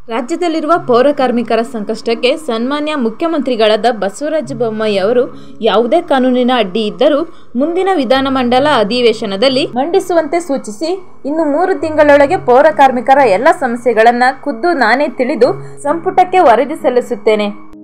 ರಾಜ್ಯದಲ್ಲಿರುವ ಪೌರ ಕಾರ್ಮಿಕರ ಸಂಕಷ್ಟಕ್ಕೆ ಸನ್ಮಾನ್ಯ ಮುಖ್ಯಮಂತ್ರಿಗಳಾದ ಬಸವರಾಜ ಬೊಮ್ಮಾಯಿ ಅವರು ಯಾವುದೇ ಕಾನೂನಿನ ಅಡ್ಡಿ ಇದ್ದರೂ ಮುಂದಿನ ವಿಧಾನಮಂಡಲ ಅಧಿವೇಶನದಲ್ಲಿ ಮಂಡಿಸುವಂತೆ ಸೂಚಿಸಿ ಇನ್ನು ಮೂರು ತಿಂಗಳೊಳಗೆ ಪೌರ ಕಾರ್ಮಿಕರ ಎಲ್ಲ ಸಮಸ್ಯೆಗಳನ್ನು ಖುದ್ದು ನಾನೇ ತಿಳಿದು ಸಂಪುಟಕ್ಕೆ ವರದಿ ಸಲ್ಲಿಸುತ್ತೇನೆ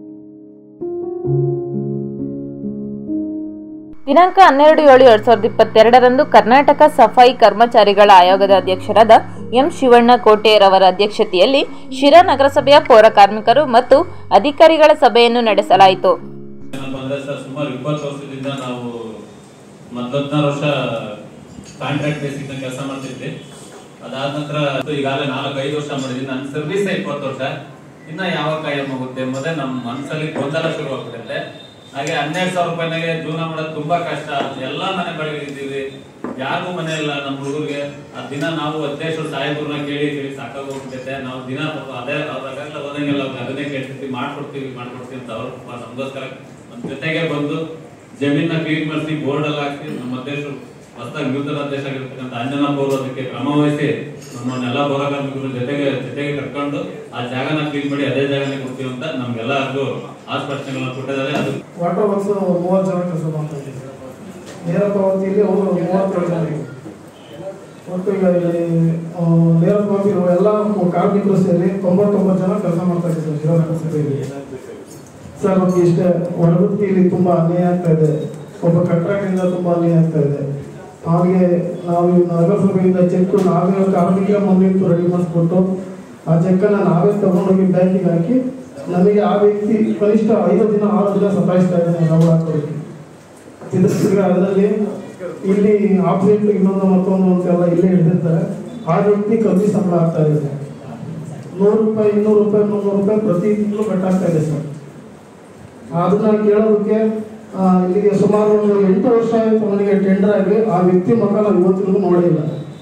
ದಿನಾಂಕ ಹನ್ನೆರಡು ಏಳು ಎರಡ್ ಸಾವಿರದ ಇಪ್ಪತ್ತೆರಡರಂದು ಕರ್ನಾಟಕ ಸಫಾಯಿ ಕರ್ಮಚಾರಿಗಳ ಆಯೋಗದ ಅಧ್ಯಕ್ಷರಾದ ಎಂ ಶಿವಣ್ಣ ಕೋಟೆಯರವರ ಅಧ್ಯಕ್ಷತೆಯಲ್ಲಿ ಶಿರಾ ನಗರಸಭೆಯ ಪೌರ ಕಾರ್ಮಿಕರು ಮತ್ತು ಅಧಿಕಾರಿಗಳ ಸಭೆಯನ್ನು ನಡೆಸಲಾಯಿತು ಏನಪ್ಪ ಅಂದ್ರೆ ಸರ್ ಸುಮಾರು ಇಪ್ಪತ್ತು ವರ್ಷದಿಂದ ನಾವು ಹದಿನಾರು ವರ್ಷ ಕಾಂಟ್ರಾಕ್ಟ್ ಬೇಸಿಕ್ ಕೆಲಸ ಮಾಡ್ತಿದ್ವಿ ಅದಾದ ನಂತರ ಈಗಾಗಲೇ ನಾಲ್ಕು ಐದು ವರ್ಷ ಮಾಡಿದ್ವಿ ನನ್ನ ಸರ್ವಿಸ್ ಇಪ್ಪತ್ತು ವರ್ಷ ಇನ್ನ ಯಾವಾಗ ಕಾಯಂ ಹೋಗುತ್ತೆ ಎಂಬುದೇ ನಮ್ಮ ಮನಸ್ಸಲ್ಲಿ ಗೊಂದಲ ಶುರು ಆಗ್ಬಿಡುತ್ತೆ ಹಾಗೆ ಹನ್ನೆರಡು ಸಾವಿರ ರೂಪಾಯಿನಾಗೆ ಜೀವನ ಮಾಡೋದು ತುಂಬಾ ಕಷ್ಟ ಎಲ್ಲಾ ಮನೆ ಬಳಿಗೆ ಇದ್ದೀವಿ ಯಾರಿಗೂ ಮನೆ ಇಲ್ಲ ನಮ್ಮ ಹುಡುಗರಿಗೆ ಆ ದಿನ ನಾವು ಅಧ್ಯಕ್ಷರು ಸಾಹೇಬ್ರನ್ನ ಕೇಳಿ ಕೇಳಿ ಸಾಕಾಗಿ ಹೋಗ್ಬಿಟ್ಟೈತೆ ನಾವು ದಿನ ಪಾಪ ಅದೇ ಅವ್ರಾಗೆಲ್ಲ ಹೋದಂಗೆಲ್ಲ ಅವ್ರಿಗೆ ಅದನ್ನೇ ಕೇಳ್ತಿರ್ತೀವಿ ಮಾಡ್ಕೊಡ್ತೀವಿ ಮಾಡ್ಕೊಡ್ತೀವಿ ಅಂತ ಅವ್ರು ಪಾಪ ನಮಗೋಸ್ಕರ ನಮ್ಮ ಜೊತೆಗೆ ಬಂದು ಜಮೀನ ಕ್ಲೀನ್ ಮಾಡಿಸಿ ಬೋರ್ಡ್ ಎಲ್ಲ ಹಾಕಿ ನಮ್ಮ ಅಧ್ಯಕ್ಷರು ಹೊಸದಾಗಿ ನೂತನ ಅಧ್ಯಕ್ಷ ಆಗಿರ್ತಕ್ಕಂಥ ಅಂಜನಪ್ಪ ಅವರು ಅದಕ್ಕೆ ಕ್ರಮ ವಹಿಸಿ ನಮ್ಮನ್ನೆಲ್ಲ ಪೌರ ಕಾರ್ಮಿಕರ ಜೊತೆಗೆ ಜೊತೆಗೆ ಕರ್ಕೊಂಡು ಆ ಜಾಗನ ಕ್ಲೀನ್ ಮಾಡಿ ಅದೇ ಜಾಗನೇ ಕೊಡ್ತೀವಿ ಅಂತ ನಮ್ಗೆಲ್ಲರಿಗೂ ಆಸ್ಪಷ್ಟನೆಗಳನ್ನ ಕೊಟ್ಟಿದ್ದಾರೆ ಅದು ವಾಟರ್ ವರ್ಕ್ಸ್ ಮೂವತ್ತು ಜನ ಕೆಲಸ ಮಾಡ್ತಾ ಇದ್ದೀವಿ ನೇರ ಪಾವತಿಯಲ್ಲಿ ಅವರು ಮೂವತ್ತೇಳು ಜನ ಇದ್ದಾರೆ. ಒಟ್ಟು ಈಗ ಇಲ್ಲಿ ಆ, ನೇರ ಪಾವತಿ ಇರುವ ಎಲ್ಲ ಕಾರ್ಮಿಕರು ಸೇರಿ ತೊಂಬತ್ತೊಂಬತ್ತು ಜನ ಕೆಲಸ ಮಾಡ್ತಾ ಇದ್ದಾರೆ ಶಿರಾ ನಗರಸಭೆಯಲ್ಲಿ ಸರ್ ನಮ್ಗೆ ಇಷ್ಟೇ ಹೊರಗುತ್ತಿಯಲ್ಲಿ ತುಂಬಾ ಅನ್ಯಾಯ ಆಗ್ತಾ ಇದೆ ಒಬ್ಬ ಕಂಟ್ರಾಕ್ಟಿಂದ ತುಂಬಾ ಅನ್ಯಾಯ ಆಗ್ತಾ ಇದೆ ಹಾಗೆ ನಾವು ಈ ನಗರಸಭೆಯಿಂದ ಚೆಕ್ ನಾವೇ ಕಾರ್ಮಿಕ ಮುಂದಿಟ್ಟು ರೆಡಿ ಮಾಡಿಸ್ಬಿಟ್ಟು ಆ ಚೆಕ್ಕನ್ನು ನಾವೇ ತಗೊಂಡೋಗಿ ಬ್ಯಾಂಕಿಗೆ ಹಾಕಿ ನಮಗೆ ಆ ವ್ಯಕ್ತಿ ಕನಿಷ್ಠ ಐದು ದಿನ ಆರು ದಿನ ಸತಾಯಿಸ್ತಾ ಇದ್ದಾನೆ ನಾವು ಹಾಕೋದಕ್ಕೆ ತಿರ್ಗಿ ಅದರಲ್ಲಿ ಇಲ್ಲಿ ಆಪರೇಟ್ ಇನ್ನೊಂದು ಮತ್ತೊಂದು ಅಂತೆಲ್ಲ ಇಲ್ಲೇ ಹಿಡಿದಿರ್ತಾರೆ ಆ ವ್ಯಕ್ತಿ ಕಮ್ಮಿ ಸಂಬಳ ಆಗ್ತಾ ಇದೆ ನೂರು ರೂಪಾಯಿ ಇನ್ನೂರು ರೂಪಾಯಿ ಮುನ್ನೂರು ರೂಪಾಯಿ ಪ್ರತಿ ತಿಂಗಳು ಕಟ್ಟಾಗ್ತಾ ಇದೆ ಸರ್ ಅದನ್ನ ಕೇಳೋದಕ್ಕೆ ಆ, ಇಲ್ಲಿಗೆ ಸುಮಾರು ಒಂದು ಎಂಟು ವರ್ಷ ಆಯ್ತು ಅವನಿಗೆ ಟೆಂಡರ್ ಆಗಿ ಆ ವ್ಯಕ್ತಿ ಮಕ್ಕ ನಾವು ಇವತ್ತಿಗೂ ನೋಡಿಲ್ಲ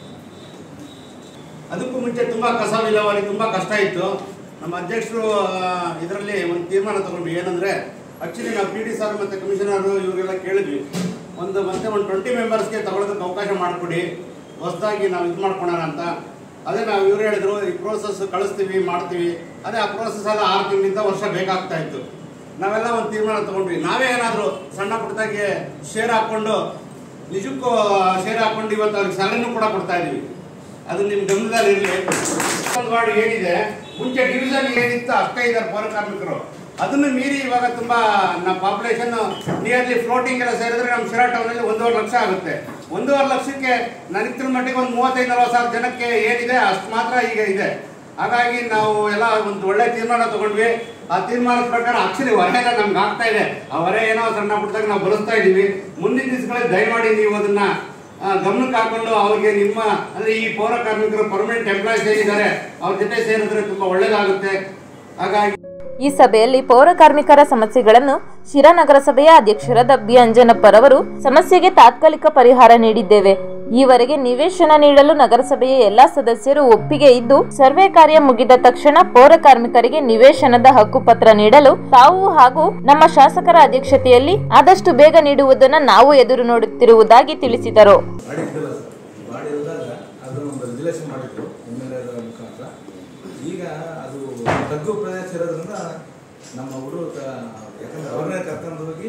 ಅದಕ್ಕೂ ಮುಂಚೆ ತುಂಬಾ ಕಸ ವಿಲೇವಾರಿ ತುಂಬಾ ಕಷ್ಟ ಇತ್ತು ನಮ್ಮ ಅಧ್ಯಕ್ಷರು ಇದರಲ್ಲಿ ಒಂದು ತೀರ್ಮಾನ ತಗೊಂಡ್ವಿ ಏನಂದ್ರೆ ಆಕ್ಚುಲಿ ನಾವು ಪಿ ಡಿ ಸರ್ ಮತ್ತೆ ಕಮಿಷನರ್ ಇವರಿಗೆಲ್ಲ ಕೇಳಿದ್ವಿ ಒಂದು ಮತ್ತೆ ಒಂದು ಟ್ವೆಂಟಿ ಮೆಂಬರ್ಸ್ಗೆ ತಗೊಳ್ಳೋದಕ್ಕೆ ಅವಕಾಶ ಮಾಡಿಕೊಡಿ ಹೊಸದಾಗಿ ನಾವು ಇದು ಮಾಡ್ಕೊಳೋಣ ಅಂತ ಅದೇ ನಾವು ಇವ್ರು ಹೇಳಿದ್ರು ಈ ಪ್ರೋಸೆಸ್ ಕಳಿಸ್ತೀವಿ ಮಾಡ್ತೀವಿ ಅದೇ ಆ ಪ್ರೋಸೆಸ್ ಎಲ್ಲ ಆರು ತಿಂಗಳಿಂದ ವರ್ಷ ಬೇಕಾಗ್ತಾ ಇತ್ತು ನಾವೆಲ್ಲ ಒಂದು ತೀರ್ಮಾನ ತಗೊಂಡ್ವಿ ನಾವೇ ಏನಾದರೂ ಸಣ್ಣ ಪುಟ್ಟದಾಗಿ ಶೇರ್ ಹಾಕೊಂಡು ನಿಜಕ್ಕೂ ಶೇರ್ ಹಾಕೊಂಡು ಇವತ್ತು ಅವ್ರಿಗೆ ಸ್ಯಾಲರಿನೂ ಕೂಡ ಕೊಡ್ತಾ ಇದೀವಿ ಅದು ನಿಮ್ ಗಮನದಲ್ಲಿ ಇರಲಿ ಒಂದು ವಾರ್ಡ್ ಏನಿದೆ ಮುಂಚೆ ಡಿವಿಷನ್ ಏನಿತ್ತು ಅಷ್ಟೇ ಇದ್ದಾರೆ ಪೌರ ಕಾರ್ಮಿಕರು ಅದನ್ನು ಮೀರಿ ಇವಾಗ ತುಂಬಾ ನಮ್ಮ ಪಾಪ್ಯುಲೇಷನ್ ನಿಯರ್ಲಿ ಫ್ಲೋಟಿಂಗ್ ಎಲ್ಲ ಸೇರಿದ್ರೆ ನಮ್ಮ ಶಿರಾ ಟೌನ್ ಅಲ್ಲಿ ಒಂದೂವರೆ ಲಕ್ಷ ಆಗುತ್ತೆ ಒಂದೂವರೆ ಲಕ್ಷಕ್ಕೆ ನನಗೆ ತಿಳ್ ಮಟ್ಟಿಗೆ ಒಂದು ಮೂವತ್ತೈದು ನಲವತ್ತು ಸಾವಿರ ಜನಕ್ಕೆ ಏನಿದೆ ಅಷ್ಟು ಮಾತ್ರ ಈಗ ಇದೆ ಹಾಗಾಗಿ ನಾವು ಎಲ್ಲ ಒಂದು ಒಳ್ಳೆ ತೀರ್ಮಾನ ತಗೊಂಡ್ವಿ ಆ ತೀರ್ಮಾನದ ಪ್ರಕಾರ ಆಕ್ಚುಲಿ ಹೊರೆ ಎಲ್ಲ ನಮ್ಗೆ ಆಗ್ತಾ ಇದೆ ಆ ಹೊರೆ ಏನೋ ಸಣ್ಣ ಪುಟ್ಟದಾಗ ನಾವು ಬಳಸ್ತಾ ಇದೀವಿ ಮುಂದಿನ ದಿವಸಗಳಲ್ಲಿ ದಯಮಾಡಿ ನೀವು ಅದನ್ನ ಆ, ಗಮನಕ್ಕೆ ಹಾಕೊಂಡು ಅವ್ರಿಗೆ ನಿಮ್ಮ ಅಂದ್ರೆ ಈ ಪೌರ ಕಾರ್ಮಿಕರು ಪರ್ಮನೆಂಟ್ ಎಂಪ್ಲಾಯ್ಸ್ ಏನಿದ್ದಾರೆ ಅವ್ರ ಜೊತೆ ಸೇರಿದ್ರೆ ತುಂಬಾ ಒಳ್ಳೇದಾಗುತ್ತೆ ಹಾಗಾಗಿ ಈ ಸಭೆಯಲ್ಲಿ ಪೌರ ಕಾರ್ಮಿಕರ ಸಮಸ್ಯೆಗಳನ್ನು ಶಿರಾ ನಗರಸಭೆಯ ಅಧ್ಯಕ್ಷರಾದ ಬಿ ಅಂಜನಪ್ಪರವರು ಸಮಸ್ಯೆಗೆ ತಾತ್ಕಾಲಿಕ ಪರಿಹಾರ ನೀಡಿದ್ದೇವೆ ಈವರೆಗೆ ನಿವೇಶನ ನೀಡಲು ನಗರಸಭೆಯ ಎಲ್ಲಾ ಸದಸ್ಯರು ಒಪ್ಪಿಗೆ ಇದ್ದು ಸರ್ವೆ ಕಾರ್ಯ ಮುಗಿದ ತಕ್ಷಣ ಪೌರ ಕಾರ್ಮಿಕರಿಗೆ ನಿವೇಶನದ ಹಕ್ಕುಪತ್ರ ನೀಡಲು ತಾವು ಹಾಗೂ ನಮ್ಮ ಶಾಸಕರ ಅಧ್ಯಕ್ಷತೆಯಲ್ಲಿ ಆದಷ್ಟು ಬೇಗ ನೀಡುವುದನ್ನು ನಾವು ಎದುರು ನೋಡುತ್ತಿರುವುದಾಗಿ ತಿಳಿಸಿದರು ಮಾಡಿದ್ದಿಲ್ಲ ಸರ್ ಮಾಡಿದಾಗ ಅದನ್ನು ಒಂದು ರೆಗ್ಯುಲೇಷನ್ ಮಾಡಿದ್ರು ಎಮ್ ಎಲ್ ಎ ಮುಖಾಂತರ ಈಗ ಅದು ತಗ್ಗು ಪ್ರದೇಶ ಇರೋದ್ರಿಂದ ನಮ್ಮ ಹುಡುಗರು ಯಾಕಂದ್ರೆ ಅವ್ರನ್ನೇ ಕರ್ಕೊಂಡು ಹೋಗಿ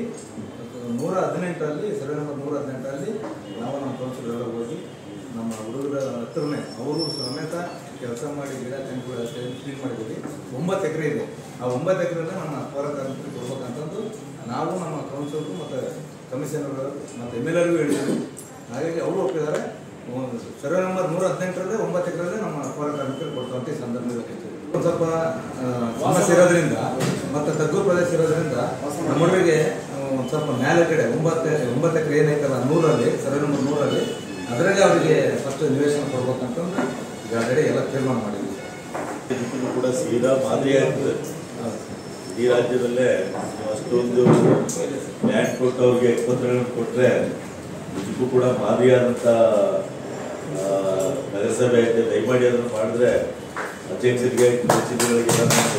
ನೂರ ಹದಿನೆಂಟರಲ್ಲಿ ಸರ್ವೆ ನಂಬರ್ ನೂರ ಹದಿನೆಂಟರಲ್ಲಿ ನಾವು ನಮ್ಮ ಕೌನ್ಸಿಲ್ ಎಲ್ಲ ಹೋಗಿ ನಮ್ಮ ಹುಡುಗರ ಹತ್ರನೇ ಅವರು ಸಮೇತ ಕೆಲಸ ಮಾಡಿ ಗಿಡ ತೆಂಗುಗಳ ಕ್ಲೀನ್ ಮಾಡಿದ್ದೀವಿ ಒಂಬತ್ತು ಎಕರೆ ಇದೆ ಆ ಒಂಬತ್ತು ಎಕರೆನ ನಮ್ಮ ಪೌರ ಕಾರ್ಮಿಕರಿಗೆ ಕೊಡ್ಬೇಕಂತಂದು ನಾವು ನಮ್ಮ ಕೌನ್ಸಿಲ್ರು ಮತ್ತು ಕಮಿಷನರ್ ಮತ್ತು ಎಮ್ ಎಲ್ ಎರ್ಗೂ ಹೇಳಿದ್ದೀವಿ ಹಾಗಾಗಿ ಅವರು ಒಪ್ಪಿದ್ದಾರೆ ಒಂದು ಸರ್ವೆ ನಂಬರ್ ನೂರ ಹದಿನೆಂಟರಲ್ಲಿ ಒಂಬತ್ತು ಎಕರೆಯಲ್ಲಿ ನಮ್ಮ ಪೌರ ಕಾರ್ಮಿಕರು ಕೊಡ್ತಂತ ಈ ಸಂದರ್ಭದಲ್ಲಿ ಒಂದು ಸ್ವಲ್ಪ ಆ, ಸಮಸ್ಯೆ ಇರೋದ್ರಿಂದ ಮತ್ತು ತಗ್ಗು ಪ್ರದೇಶ ಇರೋದ್ರಿಂದ ನಮ್ಮ ಹುಡುಗರಿಗೆ ಒಂದು ಸ್ವಲ್ಪ ಮೇಲೆ ಕಡೆ ಒಂಬತ್ತು ಒಂಬತ್ತು ಎಕರೆ ಏನೈತಲ್ಲ ನೂರಲ್ಲಿ ಸರ್ವೆ ನಂಬರ್ ನೂರಲ್ಲಿ ಅದರಾಗೆ ಅವರಿಗೆ ಫಸ್ಟ್ ನಿವೇಶನ ಕೊಡ್ಬೇಕಂತಂದು ಈಗ ಆಲ್ರೆಡಿ ಎಲ್ಲ ತೀರ್ಮಾನ ಮಾಡಿದ್ವಿ ಇದಕ್ಕೂ ಕೂಡ ಸೀದಾ ಮಾದರಿಯಾಗ್ತದೆ ಇಡೀ ರಾಜ್ಯದಲ್ಲೇ ನೀವು ಅಷ್ಟೊಂದು ಲ್ಯಾಂಡ್ ಕೊಟ್ಟವ್ರಿಗೆ ಪತ್ರಗಳನ್ನು ಕೊಟ್ಟರೆ ನಿಜಕ್ಕೂ ಕೂಡ ಮಾದರಿಯಾದಂಥ ಆ, ನಗರಸಭೆ ಐತೆ ದಯಮಾಡಿ ಅದನ್ನು ಮಾಡಿದ್ರೆ ಅಧ್ಯಕ್ಷರಿಗೆ ಪ್ರತಿನಿಧಿಗಳಿಗೆಲ್ಲ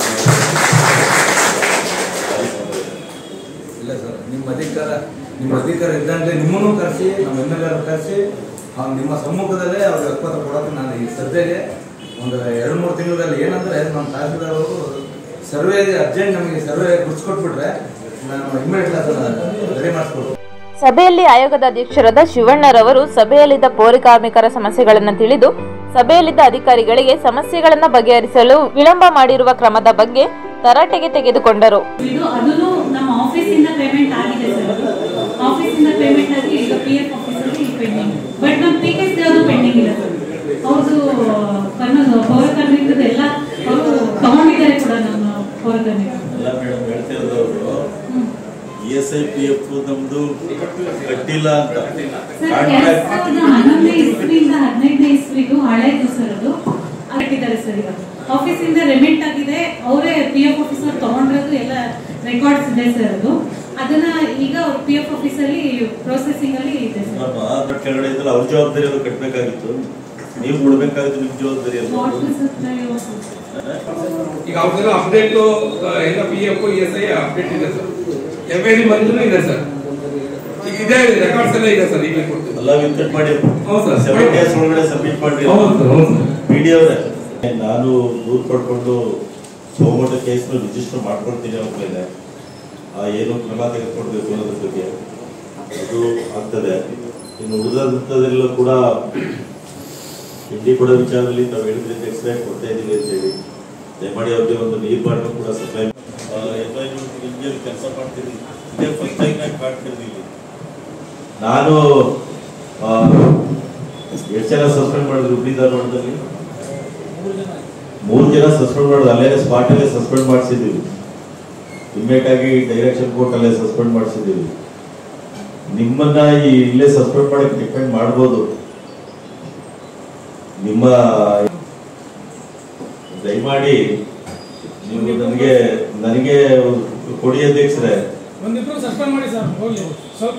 ಇಲ್ಲ ಸರ್ ನಿಮ್ಮ ಅಧಿಕಾರ ನಿಮ್ಮ ಅಧಿಕಾರ ಇದ್ದಂಗೆ ನಿಮ್ಮನ್ನು ಕರೆಸಿ ನಮ್ಮ ಎಮ್ ಎಲ್ ಎ ಕರೆಸಿ ನಿಮ್ಮ ಸಮ್ಮುಖದಲ್ಲೇ ಅವ್ರಿಗೆ ಅಕ್ಪತ್ರ ಕೊಡೋಕೆ ನಾನು ಈ ಸದ್ಯಗೆ ಒಂದು ಎರಡು ಮೂರು ತಿಂಗಳಲ್ಲಿ ಏನಂದ್ರೆ ನಮ್ಮ ತಹಸೀಲ್ದಾರ್ ಅವರು ಸರ್ವೆ ಅರ್ಜೆಂಟ್ ನಮಗೆ ಸರ್ವೆ ಗುರ್ಸ್ಕೊಟ್ಬಿಟ್ರೆ ನಾನು ಇಮ್ಮಿಡಿಯೇಟ್ ಅದನ್ನ ರೆಡಿ ಮಾಡಿಸ್ಕೊಡ್ತೀನಿ ಸಭೆಯಲ್ಲಿ ಆಯೋಗದ ಅಧ್ಯಕ್ಷರಾದ ಶಿವಣ್ಣರವರು ಸಭೆಯಲ್ಲಿದ್ದ ಪೌರ ಕಾರ್ಮಿಕರ ಸಮಸ್ಯೆಗಳನ್ನು ತಿಳಿದು ಸಭೆಯಲ್ಲಿದ್ದ ಅಧಿಕಾರಿಗಳಿಗೆ ಸಮಸ್ಯೆಗಳನ್ನು ಬಗೆಹರಿಸಲು ವಿಳಂಬ ಮಾಡಿರುವ ಕ್ರಮದ ಬಗ್ಗೆ ತರಾಟೆಗೆ ತೆಗೆದುಕೊಂಡರು ಇದು ಅದನ್ನು ನಮ್ಮ ಆಫೀಸಿಂದ ಪೇಮೆಂಟ್ ಆಗಿದೆ ಸರ್ ಆಫೀಸಿಂದ ಪೇಮೆಂಟ್ ಆಗಿ ಈಗ ಪಿ ಎಫ್ ಆಫೀಸಲ್ಲಿ ಪೆಂಡಿಂಗ್ ಬಟ್ ನಮ್ಮ ಪಿ ಕೆ ಯಾವುದು ಪೆಂಡಿಂಗ್ ಇಲ್ಲ ಸರ್ ಅವ್ರದ್ದು ಕನ್ನಡ ಪೌರ ಕಾರ್ಮಿಕರದ್ದು ಎಲ್ಲ ಅವರು ತಗೊಂಡಿದ್ದಾರೆ ಕೂಡ ನಮ್ಮ ಪೌರ ಕಾರ್ಮಿಕರು ಎಲ್ಲ ಮೇಡಮ್ ಹೇಳ್ತಿರೋದವರು E S I P F ನಮ್ದು ಕಟ್ಟಿಲ್ಲ ಅಂತ ಸರ್ ಎರಡ್ ಸಾವಿರದ ಹನ್ನೊಂದನೇ ಇಸ್ವಿಯಿಂದ ಹದಿನೈದನೇ ಇಸ್ವಿದು ಹಳೇದು ಸರ್ ಅದು ಕಟ್ಟಿದ್ದಾರೆ ಸರ್ ಈಗ ಆಫೀಸಿಂದ ರೆಮಿಟ್ ಆಗಿದೆ ಅವರೇ ಪಿ ಎಫ್ ಆಫೀಸರ್ ತಗೊಂಡಿರೋದು ಎಲ್ಲ ರೆಕಾರ್ಡ್ಸ್ ಇದೆ ಸರ್ ಅದು ಅದನ್ನ ಈಗ ಅವ್ರ ಪಿ ಎಫ್ ಆಫೀಸಲ್ಲಿ ಪ್ರೊಸೆಸಿಂಗ್ ಅಲ್ಲಿ ಇದೆ ಸರ್ ನಮ್ಮ ಆಧಾರ್ ಕೆಳಗಡೆ ಇದ್ರೆ ಅವ್ರ ಜವಾಬ್ದಾರಿ ಎಲ್ಲ ಕಟ್ಟಬೇಕಾಗಿತ್ತು ನೀವು ಕೊಡ್ಬೇಕಾಗಿತ್ತು ನಿಮ್ ಜವಾಬ್ದಾರಿ ಅಲ್ಲ ವಾಟರ್ ಸಪ್ಲೈ ಈಗ ಅವ್ರದ್ದೆಲ್ಲ ಅಪ್ಡೇಟ್ ಎಲ್ಲ P F E S I update ಇದೆ ಸರ್ ಎವ್ರಿ ಮಂತ್ ಇದೆ ಸರ್ ಈಗ ಇದೇ ರೆಕಾರ್ಡ್ಸ್ ಎಲ್ಲ ಇದೆ ಸರ್ ಈಗ ಕೊಡ್ತೀವಿ ಎಲ್ಲ ವಿಕೆಟ್ ಮಾಡಿ ಹೌದು ಸರ್. ಸೆವೆನ್ ಡೇಸ್ ಒಳಗಡೆ ಸಬ್ಮಿಟ್ ಮಾಡಿ ಹೌದು ಸರ್ ಹೌದು ಸರ್ ಪಿ ಅವರೇ ನಾನು ದೂರು ಪಡ್ಕೊಂಡು ಸೋಮಟ ಕೇಸ್ನ ರಿಜಿಸ್ಟರ್ ಮಾಡ್ಕೊಳ್ತೀನಿ ಅವ್ರ ಮೇಲೆ ಆ ಏನು ಕ್ರಮ ತೆಗೆದುಕೊಳ್ಬೇಕು ಅನ್ನೋದ್ರ ಬಗ್ಗೆ ಅದು ಆಗ್ತದೆ ಇನ್ನು ಉಳಿದಂಥದ್ದೆಲ್ಲ ಕೂಡ ಹಿಂದಿ ಕೊಡೋ ವಿಚಾರದಲ್ಲಿ ನಾವು ಹೇಳಿದ್ರೆ ಎಕ್ಸ್ಟ್ರಾ ಕೊಡ್ತಾ ಇದೀವಿ ಅಂತ ಹೇಳಿ ದಯಮಾಡಿ ಅವ್ರಿಗೆ ಒಂದು ನೀರು ಬಾಟ್ಲು ಕೂಡ ಸಪ್ಲೈ ನಿಮಗೆ ಕೆಲಸ ಮಾಡ್ತಿದ್ದೀನಿ ಇದೇ ಫಸ್ಟ್ ಟೈಮ್ ನಾನು ಮಾಡ್ತಿರ್ಲಿಲ್ಲ ನಾನು ಆ, ಎಷ್ಟು ಜನ ಸಸ್ಪೆಂಡ್ ಮಾಡಿದ್ರು ಹುಬ್ಳಿ ಧಾರವಾಡದಲ್ಲಿ ಮೂರು ಜನ ಸಸ್ಪೆಂಡ್ ಮಾಡಿದ್ರು ಅಲ್ಲೇ ಸ್ಪಾಟ್ ಅಲ್ಲೇ ಸಸ್ಪೆಂಡ್ ಮಾಡಿಸಿದ್ದೀವಿ ಇಮ್ಮಿಡಿಯೇಟ್ ಆಗಿ ಡೈರೆಕ್ಷನ್ ಕೋರ್ಟ್ ಅಲ್ಲೇ ಸಸ್ಪೆಂಡ್ ಮಾಡಿಸಿದ್ದೀವಿ ನಿಮ್ಮನ್ನ ಈ ಇಲ್ಲೇ ಸಸ್ಪೆಂಡ್ ಮಾಡಕ್ಕೆ ಡಿಪೆಂಡ್ ಮಾಡ್ಬೋದು ನಿಮ್ಮ ದಯಮಾಡಿ ನೀವು ನನಗೆ ನನಗೆ ಕೊಡಿ ಅಧ್ಯಕ್ಷರೇ ಒಂದಿಬ್ರು ಸಸ್ಪೆಂಡ್ ಮಾಡಿ ಸರ್ ಹೋಗ್ಲಿ ಸ್ವಲ್ಪ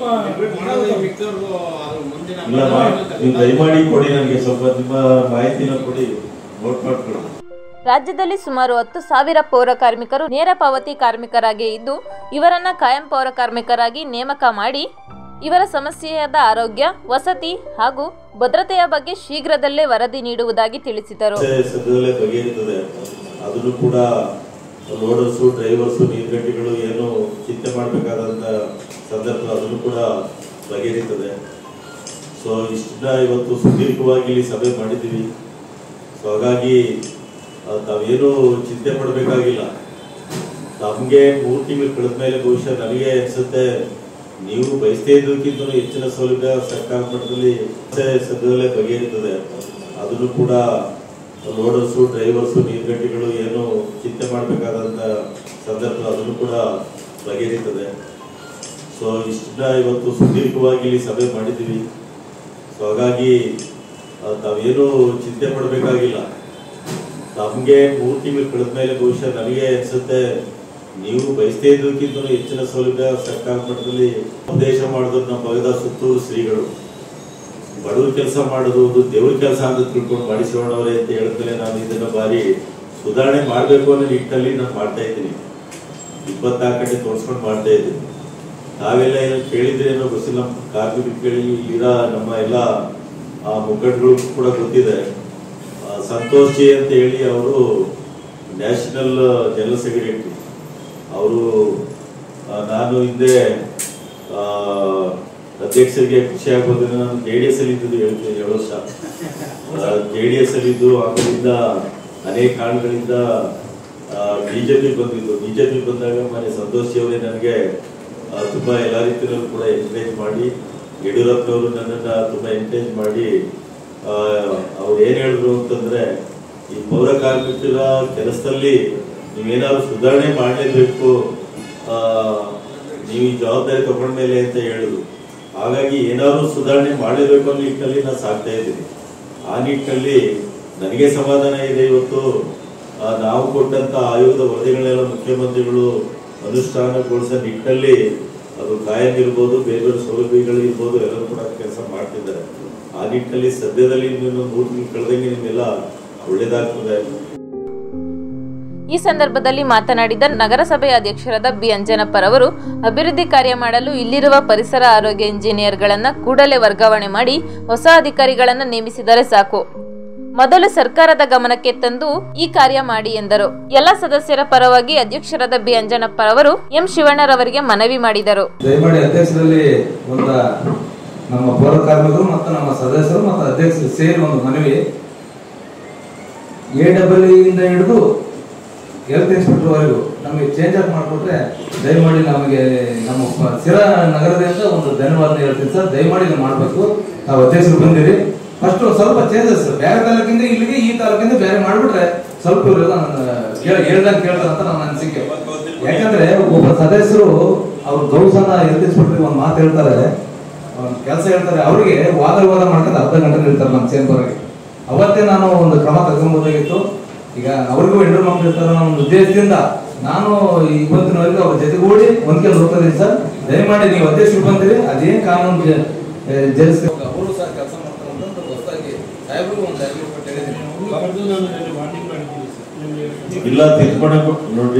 ಇಲ್ಲ ಮಾ- ನೀವು ದಯಮಾಡಿ ಕೊಡಿ ನನಗೆ ಸ್ವಲ್ಪ ನಿಮ್ಮ ಮಾಹಿತಿನ ಕೊಡಿ ನೋಟ್ ಮಾಡ್ಕೊಳ್ಳಿ ರಾಜ್ಯದಲ್ಲಿ ಸುಮಾರು ಹತ್ತು ಸಾವಿರ ಪೌರ ಕಾರ್ಮಿಕರು ನೇರ ಪಾವತಿ ಕಾರ್ಮಿಕರಾಗಿ ಇದ್ದು ಇವರನ್ನ ಕಾಯಂ ಪೌರ ಕಾರ್ಮಿಕರಾಗಿ ನೇಮಕ ಮಾಡಿ ಇವರ ಸಮಸ್ಯೆಯಾದ ಆರೋಗ್ಯ ವಸತಿ ಹಾಗೂ ಭದ್ರತೆಯ ಬಗ್ಗೆ ಶೀಘ್ರದಲ್ಲೇ ವರದಿ ನೀಡುವುದಾಗಿ ತಿಳಿಸಿದರು ಸಮಸ್ಯೆ ಸದ್ಯದಲ್ಲೇ ಬಗೆಹರಿತದೆ ಅದನ್ನು ಕೂಡ ಲೋಡರ್ಸು ಡ್ರೈವರ್ಸು ನೀರ್ಗಟ್ಟಿಗಳು ಏನು ಚಿಂತೆ ಮಾಡಬೇಕಾದಂತ ಸಂದರ್ಭ ಅದನ್ನು ಕೂಡ ಬಗೆಹರಿತದೆ ಸೊ ಇಷ್ಟನ್ನ ಇವತ್ತು ಸುದೀರ್ಘವಾಗಿ ಇಲ್ಲಿ ಸಭೆ ಮಾಡಿದ್ದೀವಿ ಸೊ ಹಾಗಾಗಿ ಆ, ತಾವೇನು ಚಿಂತೆ ಪಡಬೇಕಾಗಿಲ್ಲ ನಮಗೆ ಮೂರು ತಿಂಗಳು ಕಳೆದ ಮೇಲೆ ಬಹುಶಃ ನನಗೆ ಅನ್ಸುತ್ತೆ ನೀವು ಬಯಸದೇ ಇದ್ದಕ್ಕಿಂತ ಹೆಚ್ಚಿನ ಸೌಲಭ್ಯ ಸರ್ಕಾರ ಮಟ್ಟದಲ್ಲಿ ಸದ್ಯದಲ್ಲೇ ಬಗೆಹರಿತದೆ ಅದನ್ನು ಕೂಡ ಲೋಡರ್ಸು ಡ್ರೈವರ್ಸು ನೀರ್ಗಟ್ಟಿಗಳು ಏನು ಚಿಂತೆ ಮಾಡಬೇಕಾದಂತ ಸಂದರ್ಭ ಅದನ್ನು ಕೂಡ ಬಗೆಹರಿತದೆ ಸೊ ಇಷ್ಟನ್ನ ಇವತ್ತು ಸುದೀರ್ಘವಾಗಿ ಇಲ್ಲಿ ಸಭೆ ಮಾಡಿದ್ದೀವಿ ಸೊ ಹಾಗಾಗಿ ಆ, ತಾವೇನು ಚಿಂತೆ ಪಡಬೇಕಾಗಿಲ್ಲ ನಮಗೆ ಮೂರು ತಿಂಗಳು ಕಳೆದ ಮೇಲೆ ಬಹುಶಃ ನನಗೆ ಅನ್ಸುತ್ತೆ ನೀವು ಬಯಸದೇ ಇದ್ದಕ್ಕಿಂತ ಹೆಚ್ಚಿನ ಸೌಲಭ್ಯ ಸರ್ಕಾರ ಮಟ್ಟದಲ್ಲಿ ಉದ್ದೇಶ ಮಾಡಿದ್ರು ನಮ್ಮ ಭಗದ ಸುತ್ತೂರು ಶ್ರೀಗಳು ಬಡವ್ರ ಕೆಲಸ ಮಾಡೋದು ಒಂದು ದೇವ್ರ ಕೆಲಸ ಅಂತ ತಿಳ್ಕೊಂಡು ಮಾಡಿಸೋಣವ್ರೆ ಅಂತ ಹೇಳಿದ್ಮೇಲೆ ನಾನು ಇದನ್ನ ಬಾರಿ ಸುಧಾರಣೆ ಮಾಡಬೇಕು ಅನ್ನೋ ನಿಟ್ಟಿನಲ್ಲಿ ನಾನು ಮಾಡ್ತಾ ಇದ್ದೀನಿ ಇಪ್ಪತ್ನಾಲ್ಕು ಗಂಟೆ ತೋರಿಸ್ಕೊಂಡು ಮಾಡ್ತಾ ಇದ್ದೀನಿ ನಾವೆಲ್ಲ ಏನೋ ಕೇಳಿದ್ರೆ ಏನೋ ಗೊತ್ತಿಲ್ಲ ನಮ್ಮ ಕಾರ್ಮಿಕರು ಕೇಳಿ ಇಲ್ಲಿರೋ ನಮ್ಮ ಎಲ್ಲ ಆ ಮುಖಂಡಗಳು ಕೂಡ ಗೊತ್ತಿದೆ ಆ, ಸಂತೋಷ್ ಜಿ ಅಂತ ಹೇಳಿ ಅವರು ನ್ಯಾಷನಲ್ ಜನರಲ್ ಸೆಕ್ರೆಟರಿ ಅವರು ನಾನು ಹಿಂದೆ ಆ, ಅಧ್ಯಕ್ಷರಿಗೆ ಖುಷಿ ಆಗೋದನ್ನ ನಾನು ಜೆ ಡಿ ಎಸ್ ಅಲ್ಲಿ ಇದ್ದು ಹೇಳ್ತೀನಿ ಏಳು ವರ್ಷ ಜೆ ಡಿ ಎಸ್ ಅಲ್ಲಿ ಇದ್ದು ಆಮೇಲಿಂದ ಅನೇಕ ಕಾರಣಗಳಿಂದ ಬಿಜೆಪಿ ಬಂದಿದ್ದು ಬಿಜೆಪಿ ಬಂದಾಗ ಮನೆ ಸಂತೋಷ್ ಜಿ ಅವರೇ ನನಗೆ ಆ, ತುಂಬಾ ಎಲ್ಲ ರೀತಿಯಲ್ಲೂ ಕೂಡ ಎನ್ಕರೇಜ್ ಮಾಡಿ ಯಡಿಯೂರಪ್ಪನವರು ನನ್ನನ್ನ ತುಂಬಾ ಎನ್ಕರೇಜ್ ಮಾಡಿ ಆ, ಅವ್ರು ಏನ್ ಹೇಳಿದ್ರು ಅಂತಂದ್ರೆ ಈ ಪೌರ ಕಾರ್ಮಿಕರ ಕೆಲಸದಲ್ಲಿ ನೀವೇನಾದ್ರು ಸುಧಾರಣೆ ಮಾಡಲೇಬೇಕು ನೀವು ಈ ಜವಾಬ್ದಾರಿ ತಗೊಂಡ್ಮೇಲೆ ಅಂತ ಹೇಳಿದ್ರು ಹಾಗಾಗಿ ಏನಾದ್ರು ಸುಧಾರಣೆ ಮಾಡಲೇಬೇಕು ಅನ್ನೋ ನಿಟ್ಟಿನಲ್ಲಿ ನಾನು ಸಾಕ್ತಾ ಇದ್ದೀನಿ ಆ ನಿಟ್ಟಿನಲ್ಲಿ ನನಗೆ ಸಮಾಧಾನ ಇದೆ ಇವತ್ತು ಆ, ನಾವು ಕೊಟ್ಟಂತ ಆಯೋಗದ ವರದಿಗಳನ್ನೆಲ್ಲ ಮುಖ್ಯಮಂತ್ರಿಗಳು ಅನುಷ್ಠಾನಗೊಳಿಸೋ ನಿಟ್ಟಿನಲ್ಲಿ ಅದು ಕಾಯಂ ಇರ್ಬೋದು ಬೇರೆ ಬೇರೆ ಸೌಲಭ್ಯಗಳು ಇರ್ಬೋದು ಎಲ್ಲರೂ ಕೂಡ ಕೆಲಸ ಮಾಡ್ತಿದ್ದಾರೆ ಆ ನಿಟ್ಟಿನಲ್ಲಿ ಸದ್ಯದಲ್ಲಿ ಇನ್ನೊಂದು ಮೂರು ತಿಂಗಳು ಕಳೆದಂಗೆ ನಿಮ್ಗೆಲ್ಲ ಒಳ್ಳೇದಾಗ್ತದೆ ಈ ಸಂದರ್ಭದಲ್ಲಿ ಮಾತನಾಡಿದ ನಗರಸಭೆ ಅಧ್ಯಕ್ಷರಾದ ಬಿ ಅಂಜನಪ್ಪರವರು ಅಭಿವೃದ್ಧಿ ಕಾರ್ಯ ಮಾಡಲು ಇಲ್ಲಿರುವ ಪರಿಸರ ಆರೋಗ್ಯ ಇಂಜಿನಿಯರ್ಗಳನ್ನ ಕೂಡಲೇ ವರ್ಗಾವಣೆ ಮಾಡಿ ಹೊಸ ಅಧಿಕಾರಿಗಳನ್ನು ನೇಮಿಸಿದರೆ ಸಾಕು ಮೊದಲು ಸರ್ಕಾರದ ಗಮನಕ್ಕೆ ತಂದು ಈ ಕಾರ್ಯ ಮಾಡಿ ಎಂದರು ಎಲ್ಲ ಸದಸ್ಯರ ಪರವಾಗಿ ಅಧ್ಯಕ್ಷರಾದ ಬಿ ಅಂಜನಪ್ಪ ಅವರು ಎಂ ಶಿವಣ್ಣರವರಿಗೆ ಮನವಿ ಮಾಡಿದರು ದಯಮಾಡಿ ಅಧ್ಯಕ್ಷರಲ್ಲಿ ಒಂದು ನಮ್ಮ ಪೌರ ಕಾರ್ಮಿಕರು ಮತ್ತು ನಮ್ಮ ಸದಸ್ಯರು ಮತ್ತು ಅಧ್ಯಕ್ಷರು ಸೇರಿ ಒಂದು ಮನವಿ ಎ ಡಬಲ್ ಇಂದ ಹಿಡಿದು ಹೆಲ್ತ್ ಇನ್ಸ್ಪೆಕ್ಟರ್ ವರೆಗೂ ನಮಗೆ ಚೇಂಜ್ ಅಪ್ ಮಾಡಿಕೊಟ್ರೆ ದಯಮಾಡಿ ನಮಗೆ ನಮ್ಮ ಪ- ಸಿರಾ ನಗರದಿಂದ ಒಂದು ಧನ್ಯವಾದ ಹೇಳ್ತೀನಿ ಸರ್ ದಯಮಾಡಿ ಇದನ್ನ ಮಾಡಬೇಕು ನಾವು ಅಧ್ಯಕ್ಷರು ಬಂದಿರಿ ಫಸ್ಟ್ ಸ್ವಲ್ಪ ಚೇಂಜಸ್ ಬೇರೆ ತಾಲೂಕಿಂದ ಇಲ್ಲಿಗೆ ಈ ತಾಲೂಕಿಂದ ಬೇರೆ ಮಾಡಿಬಿಟ್ರೆ ಸ್ವಲ್ಪ ಇವರೆಲ್ಲ ನನ್ನ ಕೇಳ ಹೇಳ್ದಂಗೆ ಕೇಳ್ತಾರೆ ಅಂತ ನನ್ನ ಅನಿಸಿಕೆ ಯಾಕಂದ್ರೆ ಒಬ್ಬ ಸದಸ್ಯರು ಅವ್ರ ಗೌಸನ ಹೆಲ್ತ್ ಇನ್ಸ್ಪೆಕ್ಟರ್ ಒಂದು ಮಾತು ಹೇಳ್ತಾರೆ ಒಂದು ಕೆಲಸ ಹೇಳ್ತಾರೆ ಅವರಿಗೆ ವಾದ ವಿವಾದ ಮಾಡ್ಕೊಂಡು ಅರ್ಧ ಗಂಟೆ ನಿಲ್ತಾರೆ ನಮ್ಮ ಚೇಂಬರ್ಗೆ ಅವತ್ತೇ ನಾನು ಒಂದು ಕ್ರಮ ತಗೊಂಬೋದಾಗಿತ್ತು ಈಗ ಅವ್ರಿಗೂ ಹೆಣ್ಣು ಮಕ್ಕಳು ಇರ್ತಾರೆ ಅನ್ನೋ ಒಂದು ಉದ್ದೇಶದಿಂದ ನಾನು ಇವತ್ತಿನವರೆಗೂ ಅವ್ರ ಜೊತೆಗೂಡಿ ಒಂದ್ಕೆ ಹೋಗ್ತದೆ ಸರ್ ದಯಮಾಡಿ ನೀವು ಅಧ್ಯಕ್ಷರು ಬಂದಿರಿ ಅದೇನ್ ಕಾನೂನು ಜ- ಏ, ಜರುಗಿಸ್ತೀವಿ ಅವರು ಸಹ ಕೆಲಸ ಮಾಡ್ತಾರೆ ಅಂತ ಹೊಸದಾಗಿ ಸಾಹೇಬ್ರಿಗೂ ಒಂದು ಅಗ್ರಿಮೆಂಟ್ ಹೇಳಿದ್ದೀನಿ ಇಲ್ಲ ತಿಳ್ಕೊಳಕ್ ನೋಡ್ರಿ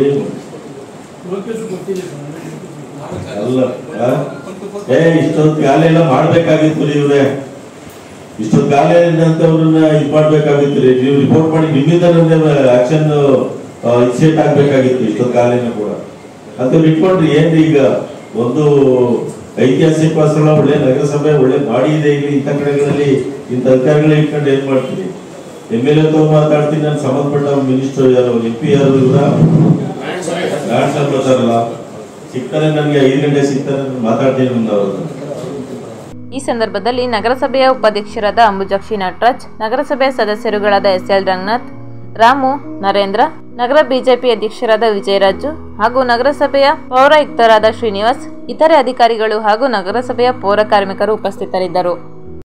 ಅಲ್ಲ ಆ? ಏ ಇಷ್ಟೊತ್ತು ಕಾಲ ಎಲ್ಲ ಮಾಡ್ಬೇಕಾಗಿತ್ತು ರೀ ಇವ್ರೆ ಇಷ್ಟೊತ್ತು ಕಾಲ ಅಂತವ್ರನ್ನ ಇದ್ ಮಾಡ್ಬೇಕಾಗಿತ್ತು ರೀ ನೀವು ರಿಪೋರ್ಟ್ ಮಾಡಿ ನಿಮ್ಮಿಂದ ಆಕ್ಷನ್ ಇನಿಷಿಯೇಟ್ ಆಗ್ಬೇಕಾಗಿತ್ತು ಇಷ್ಟೊತ್ತು ಕಾಲೇನ ಕೂಡ ಅಂತ ಇಟ್ಕೊಂಡ್ರಿ ಏನ್ರಿ ಈಗ ಒಂದು ಐತಿಹಾಸಿಕ ಸ್ಥಳ ಒಳ್ಳೆ ನಗರಸಭೆ ಒಳ್ಳೆ ಬಾಡಿ ಇದೆ ಇಲ್ಲಿ ಇಂಥ ಕಡೆಗಳಲ್ಲಿ ಇಂಥ ಅಧಿಕಾರಿಗಳು ಇಟ್ಕೊಂಡು ಏನ್ ಮಾಡ್ತೀರಿ ಎಮ್ ಎಲ್ ಎ ತಗೊಂಡ್ ಮಾತಾಡ್ತೀನಿ ನಾನು ಸಂಬಂಧಪಟ್ಟ ಮಿನಿಸ್ಟರ್ ಯಾರು ಎಂ ಪಿ ಯಾರು ಇವರ ಗಾಡ್ ಸರ್ ಬರ್ತಾರಲ್ಲ ಸಿಗ್ತಾರೆ ನನಗೆ ಐದು ಗಂಟೆ ಸಿಗ್ತಾರೆ ನಾನು ಮಾತಾಡ್ತೀನಿ ಮುಂದೆ ಅವ್ರದ್ದು ಈ ಸಂದರ್ಭದಲ್ಲಿ ನಗರಸಭೆಯ ಉಪಾಧ್ಯಕ್ಷರಾದ ಅಂಬುಜಾಕ್ಷಿ ನಟರಾಜ್ ನಗರಸಭೆಯ ಸದಸ್ಯರುಗಳಾದ ಎಸ್ ಎಲ್ ರಂಗನಾಥ್ ರಾಮು ನರೇಂದ್ರ ನಗರ ಬಿಜೆಪಿ ಅಧ್ಯಕ್ಷರಾದ ವಿಜಯರಾಜು ಹಾಗೂ ನಗರಸಭೆಯ ಪೌರಾಯುಕ್ತರಾದ ಶ್ರೀನಿವಾಸ್ ಇತರೆ ಅಧಿಕಾರಿಗಳು ಹಾಗೂ ನಗರಸಭೆಯ ಪೌರ ಕಾರ್ಮಿಕರು ಉಪಸ್ಥಿತರಿದ್ದರು